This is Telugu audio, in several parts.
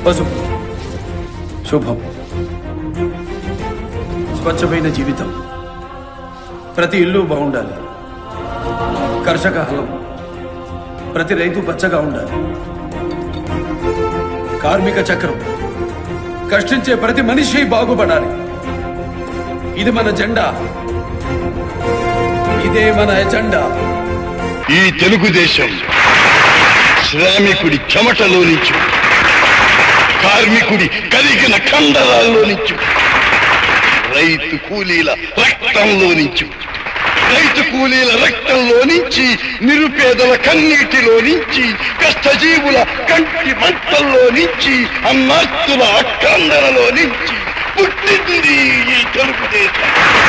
పసుపు శుభం స్వచ్ఛమైన జీవితం ప్రతి ఇల్లు బాగుండాలి కర్షక హలం ప్రతి రైతు పచ్చగా ఉండాలి కార్మిక చక్రం కష్టించే ప్రతి మనిషి బాగుపడాలి ఇది మన జెండా ఇదే మన ఎజెండా ఈ తెలుగుదేశం శ్రామికుడి చెమటలో నుంచి కార్మికుడి కలిగిన కండరాల్లో నుంచి రైతు కూలీల రక్తంలో నుంచి రైతు కూలీల రక్తంలో నుంచి నిరుపేదల కన్నీటిలో నుంచి కష్టజీవుల కంటి మంటల్లో నుంచి అన్నాస్తుల అక్కందరలో నుంచి పుట్టింది ఈ తెలుగుదేశం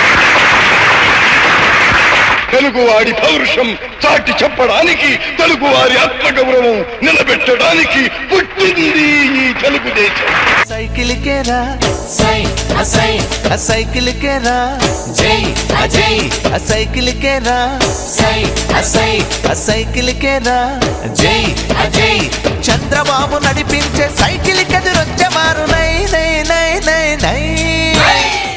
తెలుగువాడి పౌరుషం చాటి చెప్పడానికి తెలుగువారి ఆత్మగౌరవం నిలబెట్టడానికి పుట్టింది ఈ తెలుగుదేశం సైకిల్ కేరా సై అసై ఆ సైకిల్ కేరా జై అజై ఆ సైకిల్ కేరా సై అసై ఆ సైకిల్ కేరా జై అజై చంద్రబాబు నడిపించే సైకిల్ కెదురొచ్చేవారు నై నై నై నై నై